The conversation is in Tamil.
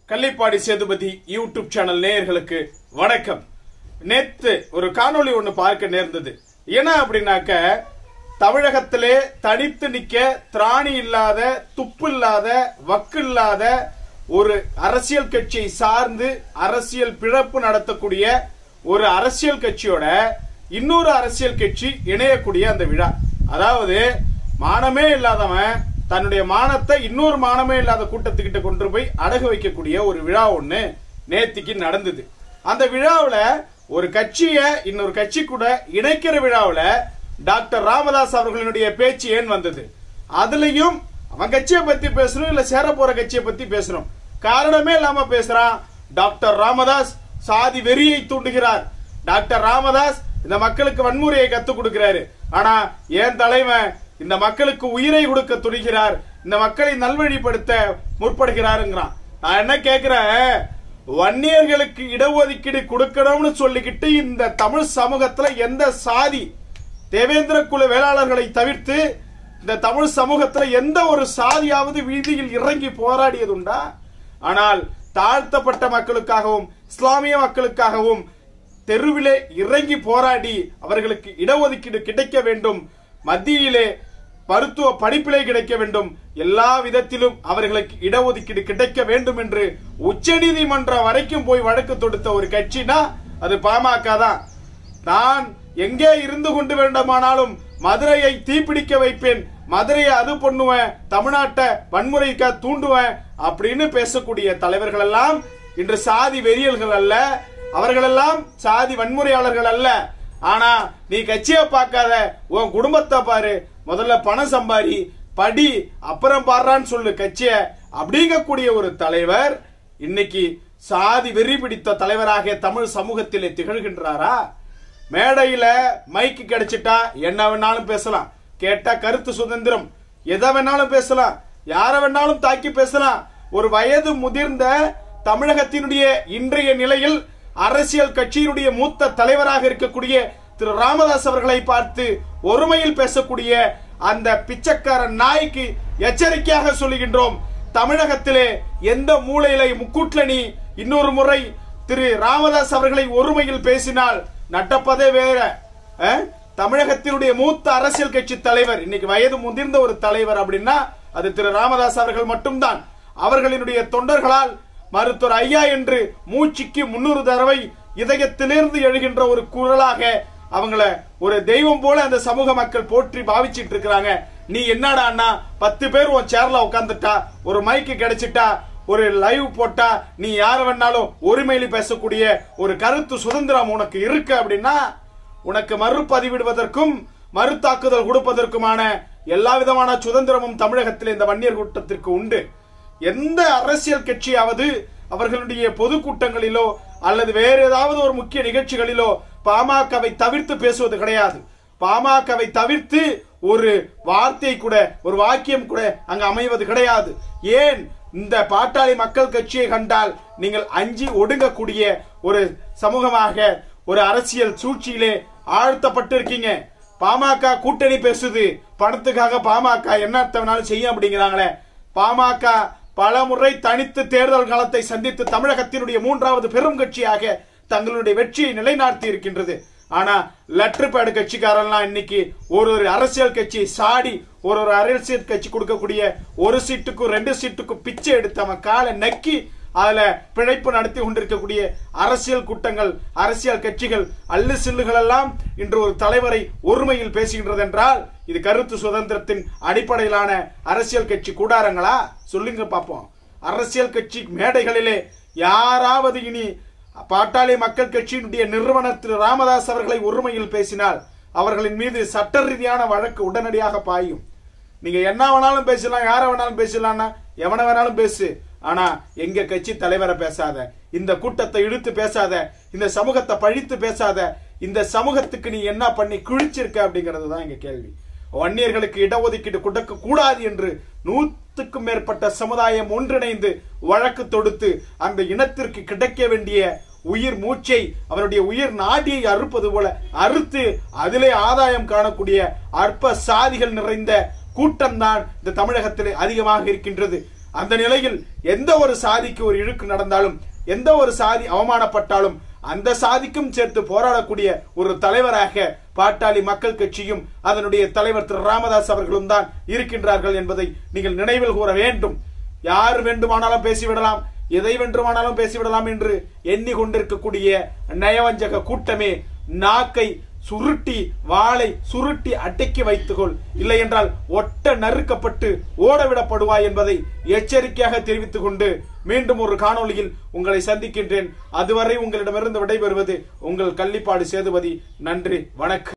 கள்ளிப்பாடி சேதுபதி யூடியூப் சேனல் நேயர்களுக்கு வணக்கம் நேத்து ஒரு காணொளி ஒண்ணு பார்க்க நேர்ந்தது என்ன அப்படின்னாக்க தமிழகத்திலே தனித்து நிக்க திராணி இல்லாத துப்பு இல்லாத வக்கு இல்லாத ஒரு அரசியல் கட்சியை சார்ந்து அரசியல் பிழப்பு நடத்தக்கூடிய ஒரு அரசியல் கட்சியோட இன்னொரு அரசியல் கட்சி இணையக்கூடிய அந்த விழா அதாவது மானமே இல்லாதவன் தன்னுடைய மானத்தை இன்னொரு மானமே இல்லாத கூட்டத்துக்கிட்ட கொண்டு போய் அடகு வைக்கக்கூடிய ஒரு விழா ஒண்ணு நேத்திக்கு நடந்தது அந்த விழாவுல ஒரு கட்சிய இன்னொரு கட்சி கூட இணைக்கிற விழாவுல டாக்டர் ராமதாஸ் அவர்களினுடைய பேச்சு ஏன் வந்தது அதுலயும் அவன் கட்சியை பத்தி பேசணும் இல்ல சேர போற கட்சியை பத்தி பேசணும் காரணமே இல்லாம பேசுறான் டாக்டர் ராமதாஸ் சாதி வெறியை தூண்டுகிறார் டாக்டர் ராமதாஸ் இந்த மக்களுக்கு வன்முறையை கத்துக் கொடுக்கிறாரு ஆனா ஏன் தலைவன் இந்த மக்களுக்கு உயிரை கொடுக்க துணிகிறார் இந்த மக்களை நல்வழிப்படுத்த முற்படுகிறாருங்கிறான் நான் என்ன கேக்குறேன் வன்னியர்களுக்கு இடஒதுக்கீடு கொடுக்கணும்னு சொல்லிக்கிட்டு இந்த தமிழ் சமூகத்துல எந்த சாதி தேவேந்திர குல வேளாளர்களை தவிர்த்து இந்த தமிழ் சமூகத்துல எந்த ஒரு சாதியாவது வீதியில் இறங்கி போராடியதுண்டா ஆனால் தாழ்த்தப்பட்ட மக்களுக்காகவும் இஸ்லாமிய மக்களுக்காகவும் தெருவிலே இறங்கி போராடி அவர்களுக்கு இடஒதுக்கீடு கிடைக்க வேண்டும் மத்தியிலே மருத்துவ படிப்பிலே கிடைக்க வேண்டும் எல்லா விதத்திலும் அவர்களுக்கு இடஒதுக்கீடு கிடைக்க வேண்டும் என்று உச்சநீதிமன்றம் வரைக்கும் போய் வழக்கு தொடுத்த ஒரு கட்சினா அது பாமக தான் நான் எங்கே இருந்து கொண்டு வேண்டுமானாலும் மதுரையை தீப்பிடிக்க வைப்பேன் மதுரையை அது பண்ணுவேன் தமிழ்நாட்டை வன்முறைக்க தூண்டுவேன் அப்படின்னு பேசக்கூடிய தலைவர்கள் எல்லாம் இன்று சாதி வெறியல்கள் அல்ல அவர்களெல்லாம் சாதி வன்முறையாளர்கள் அல்ல ஆனா நீ கட்சியை பார்க்காத உன் குடும்பத்தை பாரு முதல்ல பணம் சம்பாரி படி அப்புறம் பாடுறான்னு சொல்லு கட்சிய அப்படிங்கக்கூடிய ஒரு தலைவர் இன்னைக்கு சாதி வெறி பிடித்த தலைவராக தமிழ் சமூகத்திலே திகழ்கின்றாரா மேடையில மைக்கு கிடைச்சிட்டா என்ன வேணாலும் பேசலாம் கேட்டா கருத்து சுதந்திரம் எதை வேணாலும் பேசலாம் யார வேணாலும் தாக்கி பேசலாம் ஒரு வயது முதிர்ந்த தமிழகத்தினுடைய இன்றைய நிலையில் அரசியல் கட்சியினுடைய மூத்த தலைவராக இருக்கக்கூடிய திரு ராமதாஸ் அவர்களை பார்த்து ஒருமையில் பேசக்கூடிய அந்த பிச்சைக்கார நாய்க்கு எச்சரிக்கையாக சொல்லுகின்றோம் தமிழகத்திலே எந்த மூலையில முக்கூட்ல நீ இன்னொரு முறை திரு ராமதாஸ் அவர்களை ஒருமையில் பேசினால் நட்டப்பதே வேற அஹ்? தமிழகத்தினுடைய மூத்த அரசியல் கட்சி தலைவர் இன்னைக்கு வயது முதிர்ந்த ஒரு தலைவர் அப்படின்னா அது திரு ராமதாஸ் அவர்கள் மட்டும்தான் அவர்களினுடைய தொண்டர்களால் மருத்துவர் ஐயா என்று மூச்சுக்கு முன்னூறு தடவை இதயத்திலிருந்து எழுகின்ற ஒரு குரலாக அவங்கள ஒரு தெய்வம் போல அந்த சமூக மக்கள் போற்றி பாவிச்சிட்டு இருக்கிறாங்க நீ என்னடா அண்ணா பத்து பேர் உன் சேர்ல உட்காந்துட்டா ஒரு மைக்கு கிடைச்சிட்டா ஒரு லைவ் போட்டா நீ யார வேணாலும் ஒருமையில பேசக்கூடிய ஒரு கருத்து சுதந்திரம் உனக்கு இருக்கு அப்படின்னா உனக்கு மறுபதிவிடுவதற்கும் மறுதாக்குதல் கொடுப்பதற்குமான எல்லா விதமான சுதந்திரமும் தமிழகத்தில் இந்த வன்னியர் கூட்டத்திற்கு உண்டு எந்த அரசியல் கட்சியாவது அவர்களுடைய பொதுக்கூட்டங்களிலோ அல்லது வேற ஏதாவது ஒரு முக்கிய நிகழ்ச்சிகளிலோ பாமகவை தவிர்த்து பேசுவது கிடையாது பாமகவை தவிர்த்து ஒரு வார்த்தை கூட ஒரு வாக்கியம் கூட அங்கு அமைவது கிடையாது ஏன் இந்த பாட்டாளி மக்கள் கட்சியை கண்டால் நீங்கள் அஞ்சி ஒடுங்கக்கூடிய ஒரு சமூகமாக ஒரு அரசியல் சூழ்ச்சியிலே ஆழ்த்தப்பட்டிருக்கீங்க பாமக கூட்டணி பேசுது பணத்துக்காக பாமக என்னத்த வேணாலும் செய்யும் அப்படிங்கிறாங்களே பாமக பல முறை தனித்து தேர்தல் காலத்தை சந்தித்து தமிழகத்தினுடைய மூன்றாவது பெரும் கட்சியாக தங்களுடைய வெற்றியை நிலைநாட்டி இருக்கின்றது ஆனா லெட்டர் பேடு கட்சிக்காரெல்லாம் இன்னைக்கு ஒரு ஒரு அரசியல் கட்சி சாடி ஒரு ஒரு அரசியல் கட்சி கொடுக்கக்கூடிய ஒரு சீட்டுக்கும் ரெண்டு சீட்டுக்கும் பிச்சை எடுத்து அவன் காலை நக்கி அதுல பிழைப்பு நடத்தி கொண்டிருக்கக்கூடிய அரசியல் கூட்டங்கள் அரசியல் கட்சிகள் அல்லு சில்லுகள் எல்லாம் இன்று ஒரு தலைவரை ஒருமையில் பேசுகின்றது என்றால் இது கருத்து சுதந்திரத்தின் அடிப்படையிலான அரசியல் கட்சி கூடாரங்களா சொல்லுங்க பாப்போம் அரசியல் கட்சி மேடைகளிலே யாராவது இனி பாட்டாளி மக்கள் கட்சியினுடைய நிறுவனர் திரு ராமதாஸ் அவர்களை ஒருமையில் பேசினால் அவர்களின் மீது சட்ட ரீதியான வழக்கு உடனடியாக பாயும் நீங்க என்ன வேணாலும் பேசலாம் யார வேணாலும் பேசலாம்னா எவனை வேணாலும் பேசு ஆனா எங்க கட்சி தலைவரை பேசாத இந்த கூட்டத்தை இழுத்து பேசாத இந்த சமூகத்தை பழித்து பேசாத இந்த சமூகத்துக்கு நீ என்ன பண்ணி கிழிச்சிருக்க அப்படிங்கிறது தான் எங்க கேள்வி வன்னியர்களுக்கு இடஒதுக்கீடு கொடுக்க கூடாது என்று நூற்றுக்கும் மேற்பட்ட சமுதாயம் ஒன்றிணைந்து வழக்கு தொடுத்து அந்த இனத்திற்கு கிடைக்க வேண்டிய உயிர் மூச்சை அவருடைய உயிர் நாடியை அறுப்பது போல அறுத்து அதிலே ஆதாயம் காணக்கூடிய அற்ப சாதிகள் நிறைந்த கூட்டம்தான் இந்த தமிழகத்திலே அதிகமாக இருக்கின்றது அந்த நிலையில் எந்த ஒரு சாதிக்கு ஒரு இழுக்கு நடந்தாலும் எந்த ஒரு சாதி அவமானப்பட்டாலும் அந்த சாதிக்கும் சேர்த்து போராடக்கூடிய ஒரு தலைவராக பாட்டாளி மக்கள் கட்சியும் அதனுடைய தலைவர் திரு ராமதாஸ் அவர்களும் தான் இருக்கின்றார்கள் என்பதை நீங்கள் நினைவில் கூற வேண்டும் யார் வேண்டுமானாலும் பேசிவிடலாம் எதை வேண்டுமானாலும் பேசிவிடலாம் என்று எண்ணிக்கொண்டிருக்கக்கூடிய நயவஞ்சக கூட்டமே நாக்கை சுருட்டி வாளை சுருட்டி அடக்கி வைத்துக்கொள் இல்லை என்றால் ஒட்ட நறுக்கப்பட்டு ஓடவிடப்படுவாய் என்பதை எச்சரிக்கையாக தெரிவித்துக் கொண்டு மீண்டும் ஒரு காணொளியில் உங்களை சந்திக்கின்றேன் அதுவரை உங்களிடமிருந்து விடைபெறுவது உங்கள் கள்ளிப்பாடு சேதுபதி நன்றி வணக்கம்